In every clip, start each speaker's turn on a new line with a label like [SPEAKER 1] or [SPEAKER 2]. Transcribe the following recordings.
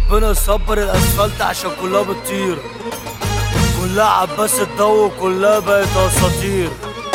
[SPEAKER 1] ربنا يصبر الاسفلت عشان كلها بتطير كلها عباس الضو كلها بقت اساطير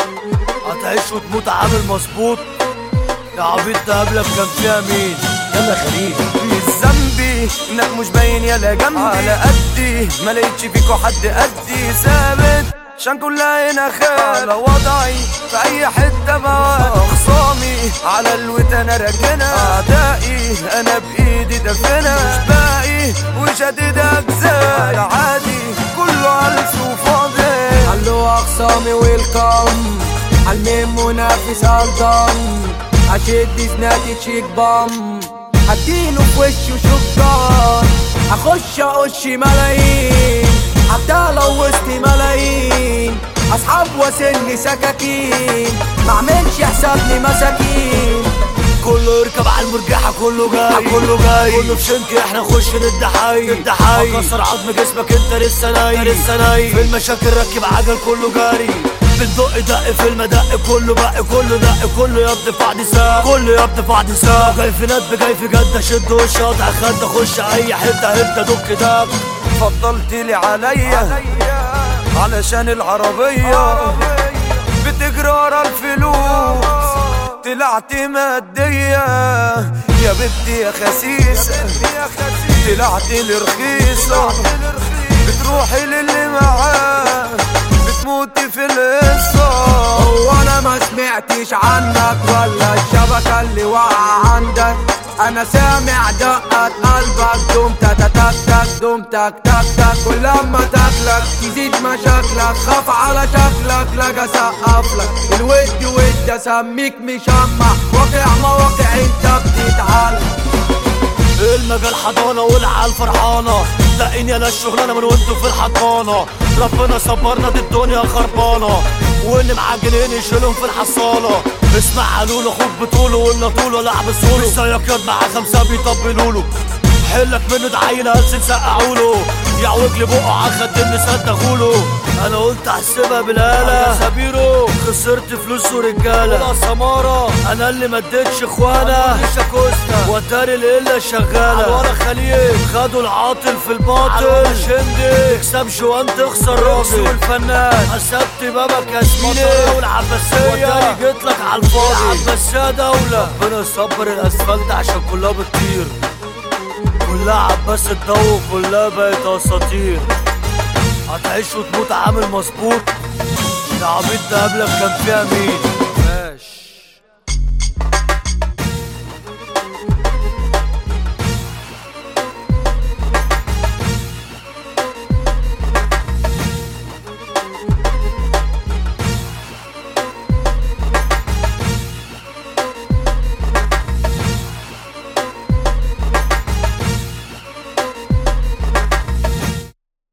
[SPEAKER 1] هتعيش وتموت عامل مظبوط يا عبيط ده قبلك كان فيها مين يلا خليل
[SPEAKER 2] مش ذنبي انك مش باين يلا جنبي على قدي ما لقيتش فيكوا حد قدي ثابت عشان كلها هنا خير على وضعي في اي حته بقى اخصامي على الوت انا راكنها اعدائي انا بايدي دفنها مش باقي وشديد اجزاء عادي كله هلس وفاضي
[SPEAKER 3] علو اخصامي ويلكم عالمين منافس الضم اشد زناتي تشيك بام هديله في وشه شكران اخش اقش ملايين حتى لو وسط ملايين اصحاب وسني سكاكين معملش حسابني مساكين
[SPEAKER 1] كله يركب على المرجحة كله جاي كله جاي كله في شنك احنا نخش ند حي ند حي هكسر عظم جسمك انت لسه نايم لسه نايم في المشاكل ركب عجل كله جاري بندق دق في المدق كله بق كله دق كله يا ابني في عدي ساق كله يا ابني في عدي ساق جاي في ندب جاي في جدة شد وش قطع خد خش اي حتة هبدة دك دق
[SPEAKER 2] فضلت لي عليا علشان العربية بتجري ورا الفلوس طلعت مادية يا بنتي يا خسيسة طلعت لي رخيصة بتروحي للي معاه بتموتي في القصة
[SPEAKER 3] وانا ما سمعتش عنك ولا الشبكة اللي واقعة عندك انا سامع دقة قلبك دوم تك تك تك دوم تك تك تك كل لما تاكلك تزيد مشاكلك خاف على شكلك لا اسقف لك الود ود اسميك مشمع واقع مواقع انت بتتعلم
[SPEAKER 1] المجال حضانة والعيال فرحانة لاقيني يا الشغلانة من وانتوا في الحضانة ربنا صبرنا دي الدنيا خربانة واللي معجنين يشيلهم في الحصالة اسمع علولو اخوك بطوله ولا طوله لعب السولو السياقات مع خمسة بيطبلوله حلك منه ده عيل هلسن سقعوله يعوج لي بقه عالخدين صدقوله انا قلت احسبها بالاله يا سبيرو خسرت فلوس ورجاله ولا سماره انا اللي ما اديتش اخوانا وتاري القله شغاله ولا خليل خدوا العاطل في الباطل شندي تكسب شوان تخسر راسي والفنان حسبت بابك يا زميلي والعباسيه وتاري جيت لك على الفاضي العباسيه دوله ربنا يصبر الاسفلت عشان كلها بتطير كلها عباس الضو كلها بقت اساطير هتعيش وتموت عامل مظبوط يا عبيط ده قبلك كان فيها مين